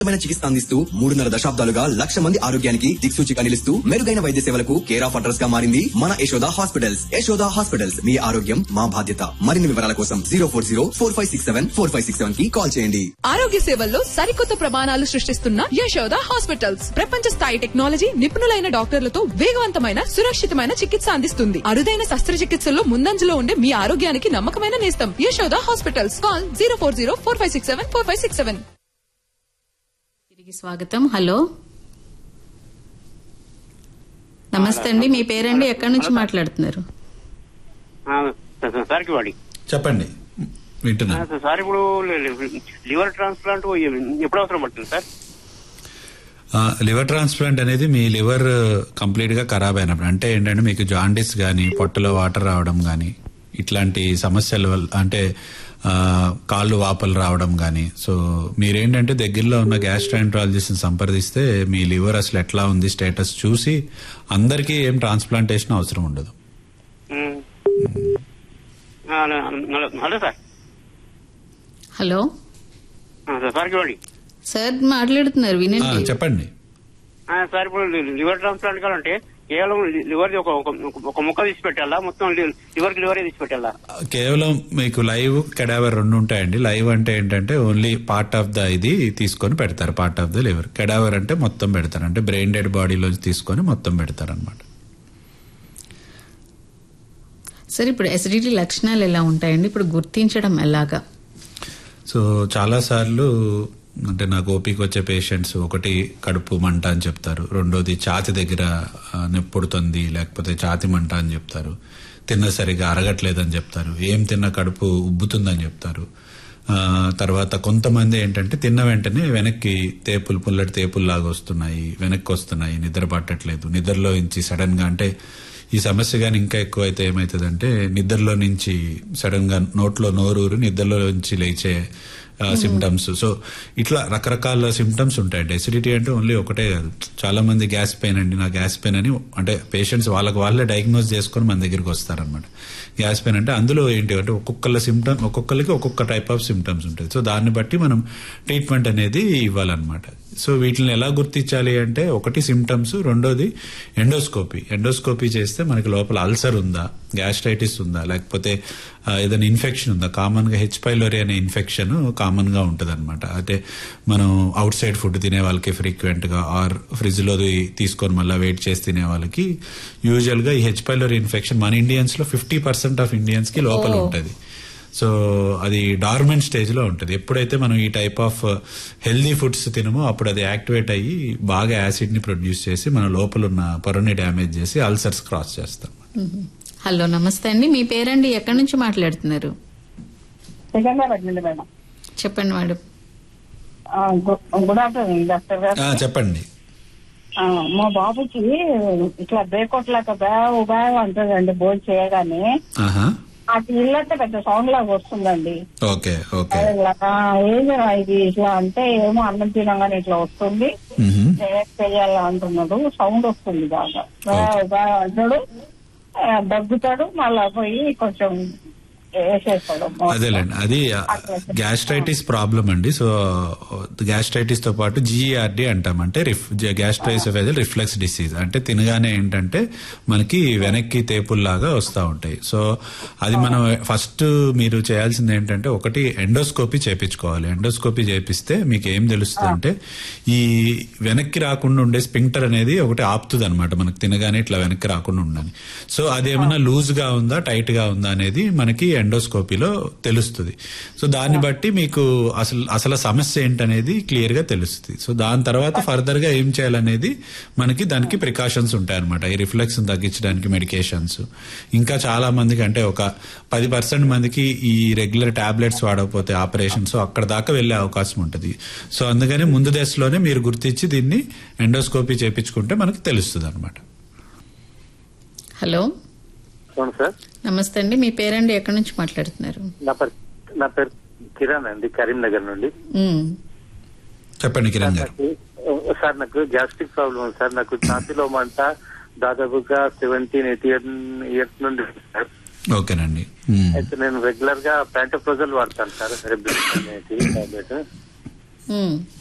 మైన చికిత్స అందిస్తూ మూడున్నర దశాబ్దాలుగా లక్ష మంది ఆరోగ్యానికి దిక్సూచిగా నిలుస్తూ మెరుగైన వైద్య సేవలకు కేర్ ఆఫ్ అడ్రస్ గా మారింది మన యశోద హాస్పిటల్స్ యశోద హాస్పిటల్స్ మీ ఆరోగ్యం మా బాధ్యత మరిన్ని వివరాల కోసం zero four zero four five six seven four five six seven కి కాల్ చేయండి ఆరోగ్య సేవల్లో సరికొత్త ప్రమాణాలు సృష్టిస్తున్న యశోద హాస్పిటల్స్ ప్రపంచ స్థాయి టెక్నాలజీ నిపుణులైన డాక్టర్లతో వేగవంతమైన సురక్షితమైన చికిత్స అందిస్తుంది అరుదైన శస్త్రచికిత్సల్లో ముందంజలో ఉండే మీ ఆరోగ్యానికి నమ్మకమైన నేస్తం Yashoda hospitals call zero four zero four five six seven four five six seven తిరిగి స్వాగతం హలో నమస్తే అండి మీ పేరండి ఎక్కడి నుంచి మాట్లాడుతున్నారు సార్కి వాడి చెప్పండి వింటున్నాను సార్ ఇప్పుడు లివర్ ట్రాన్స్ప్లాంట్ ఎప్పుడు అవసరం పడుతుంది సార్ ఆ, లివర్ ట్రాన్స్ప్లాంట్ అనేది మీ లివర్ కంప్లీట్ గా ఖరాబ్ అయినప్పుడు అంటే ఏంటంటే మీకు జాండిస్ గానీ పొట్టలో వాటర్ రావడం గానీ ఇట్లాంటి సమస్యల వల్ల అంటే ఆ, కాళ్ళు వాపలు రావడం గానీ సో మీరేంటంటే దగ్గరలో ఉన్న గ్యాస్ట్రాంట్రాలజిస్ట్ సంప్రదిస్తే మీ లివర్ అసలు ఎట్లా ఉంది స్టేటస్ చూసి అందరికీ ఏం ట్రాన్స్ప్లాంటేషన్ అవసరం ఉండదు ఉమ్. ఆ, హలో హలో సార్ హలో ఆ, సార్, సార్కి వాడి సార్ మాట్లాడుతున్నారు ఆ, వినండి చెప్పండి ఆ, సార్ ఇప్పుడు లివర్ ట్రాన్స్ప్లాంట్ కావాలంటే కేవలం లివర్ ఒక ఒక- ఒక ముక్క తీసి పెట్టాలా మొత్తం లివర్ కి లివర్ తీసి పెట్టాలా కేవలం మీకు లైవ్ కెడావర్ రెండు ఉంటాయండి లైవ్ అంటే ఏంటంటే ఓన్లీ పార్ట్ ఆఫ్ ద ఇది తీసుకొని పెడతారు part of the liver cadaver అంటే మొత్తం పెడతారు అంటే బ్రెయిన్ డెడ్ బాడీలోంచి తీసుకొని మొత్తం పెడతారు అనమాట సార్ ఇప్పుడు ఎసిడిటీ లక్షణాలు ఎలా ఉంటాయండి ఇప్పుడు గుర్తించడం ఎలాగా సో చాలా సార్లు అంటే నాకు ఓపిక వచ్చే పేషెంట్స్ ఒకటి కడుపు మంట అని చెప్తారు రెండోది ఛాతి దగ్గర ఆ, నొప్పి పుడుతుంది లేకపోతే ఛాతి మంట అని చెప్తారు తిన్న సరిగా అరగట్లేదని చెప్తారు ఏం తిన్న కడుపు ఉబ్బుతుందని చెప్తారు ఆ, తర్వాత కొంతమంది ఏంటంటే తిన్న వెంటనే వెనక్కి తేపులు పుల్లటి తేపులు లాగా వస్తున్నాయి వెనక్కి వస్తున్నాయి నిద్ర పట్టట్లేదు నిద్రలో నుంచి సడన్ గా అంటే ఈ సమస్య కానీ ఇంకా ఎక్కువ అయితే ఏమవుతుందంటే నిద్రలో నుంచి సడన్ గా నోట్లో నోరూరు నిద్రలో నుంచి లేచే సిమ్టమ్స్ సో ఇట్లా రకరకాల సిమ్టమ్స్ ఉంటాయండి ఎసిడిటీ అంటే ఓన్లీ ఒకటే కాదు చాలా మంది గ్యాస్ పెయిన్ అండి నా గ్యాస్ పెయిన్ అని అంటే పేషెంట్స్ వాళ్ళకి వాళ్ళే డయాగ్నోస్ చేసుకొని మన దగ్గరికి వస్తారనమాట గ్యాస్ పెయిన్ అంటే అందులో ఏంటి అంటే ఒక్కొక్కళ్ళ సిమ్టమ్ ఒక్కొక్కరికి ఒక్కొక్క టైప్ ఆఫ్ సిమ్టమ్స్ ఉంటాయి సో దాన్ని బట్టి మనం ట్రీట్మెంట్ అనేది ఇవ్వాలన్నమాట సో వీటిని ఎలా గుర్తించాలి అంటే ఒకటి సిమ్టమ్స్ రెండోది ఎండోస్కోపీ ఎండోస్కోపీ చేస్తే మనకి లోపల అల్సర్ ఉందా గ్యాస్ట్రైటిస్ ఉందా లేకపోతే ఆ, ఏదైనా ఇన్ఫెక్షన్ ఉందా కామన్ గా హెచ్ పైలోరీ అనే ఇన్ఫెక్షన్ కామన్ గా ఉంటది అనమాట అంటే మనం అవుట్ సైడ్ ఫుడ్ తినే వాళ్ళకి ఫ్రీక్వెంట్ గా ఆర్ ఫ్రిడ్జ్ లో తీసుకొని మళ్ళీ వెయిట్ చేసి తినే వాళ్ళకి యూజువల్ గా ఈ హెచ్ పైలోరీ ఇన్ఫెక్షన్ మన ఇండియన్స్ లో ఫిఫ్టీ పర్సెంట్ ఆఫ్ ఇండియన్స్ కి లోపల ఉంటది సో అది డార్మెంట్ స్టేజ్ లో ఉంటుంది ఎప్పుడైతే మనం ఈ టైప్ ఆఫ్ హెల్దీ ఫుడ్స్ తినమో అప్పుడు అది యాక్టివేట్ అయ్యి బాగా యాసిడ్ ని ప్రొడ్యూస్ చేసి మన లోపల ఉన్న పొరని డ్యామేజ్ చేసి అల్సర్స్ క్రాస్ చేస్తాం మ్మ్. హలో నమస్తే అండి మీ పేరండి ఎక్కడి నుంచి మాట్లాడుతున్నారు సికింద్రాబాద్ నుండి మేడం చెప్పండి మేడం ఆ, గు- గుడ్ ఆఫ్టర్నూన్ డాక్టర్ గారు ఆ, చెప్పండి ఆ, మా బాబుకి ఇట్లా బేకొట్లాక బ్యావ్ బ్యావ్ అంటుందండి భోజనం చేయగానే ఆహా అది ఇల్లంటే పెద్ద సౌండ్ లాగా వస్తుందండి ఓకే ఓకే అది ఇలా, ఆ, ఏంది రా ఇది ఇట్లా అంటే ఏమో అన్నం తినగానే ఇట్లా వస్తుంది మ్హూ. చేయ- చేయాలా అంటున్నాడు సౌండ్ వస్తుంది బాగా బ్యావ్ బ్యావ్ అంటాడు ఆ, దగ్గుతాడు మళ్ళా పోయి కొంచెం వేసేస్తాడు అదేలేండి అది గ్యాస్ట్రైటిస్ ప్రాబ్లం అండి సో గ్యాస్ట్రైటిస్ తో పాటు జిఆర్డి అంటాం అంటే గ్యాస్ట్రైసోఫేజల్ రిఫ్లెక్స్ డిసీజ్ అంటే తినగానే ఏంటంటే మనకి వెనక్కి తేపుల్లాగా వస్తూ ఉంటాయి సో అది మనం ఫస్ట్ మీరు చేయాల్సింది ఏంటంటే ఒకటి ఎండోస్కోపీ చేపించుకోవాలి ఎండోస్కోపీ చేపిస్తే మీకు ఏం తెలుస్తుంది అంటే ఈ వెనక్కి రాకుండా ఉండే స్పింక్టర్ అనేది ఒకటి ఆపుతుంది అనమాట మనకు తినగానే ఇట్లా వెనక్కి రాకుండా ఉండని సో అది ఏమైనా లూజ్ గా ఉందా టైట్ గా ఉందా అనేది మనకి ఎండోస్కోపీలో తెలుస్తుంది సో దాన్ని బట్టి మీకు అసలు అసలు సమస్య ఏంటనేది క్లియర్ గా తెలుస్తుంది సో దాని తర్వాత ఫర్దర్ గా ఏం చేయాలనేది మనకి దానికి ప్రికాషన్స్ ఉంటాయన్నమాట ఈ రిఫ్లెక్స్ తగ్గించడానికి మెడికేషన్స్ ఇంకా చాలా మందికి అంటే ఒక పది పర్సెంట్ మందికి ఈ రెగ్యులర్ టాబ్లెట్స్ వాడకపోతే ఆపరేషన్స్ అక్కడ దాకా వెళ్లే అవకాశం ఉంటుంది సో అందుకని ముందు దశలోనే మీరు గుర్తించి దీన్ని ఎండోస్కోపీ చేపించుకుంటే మనకి తెలుస్తుంది అనమాట హలో అవును సార్ నమస్తే అండి మీ పేరండి ఎక్కడి నుంచి మాట్లాడుతున్నారు నా పేరు నా పేరు కిరణ్ అండి కరీంనగర్ నుండి మ్మ్. చెప్పండి కిరణ్ గారు నాకు సార్ నాకు గ్యాస్ట్రిక్ ప్రాబ్లం ఉంది సార్ నాకు ఛాతీలో మంట దాదాపుగా సెవెంటీన్ ఎయిటీన్ ఇయర్స్ నుండి ఉంది సార్ ఓకేనండి మ్మ్. అయితే నేను రెగ్యులర్ గా ప్యాంటోప్రోజల్ వాడతాను సార్ రెబ్లిన్ అనేది టాబ్లెట్ మ్మ్.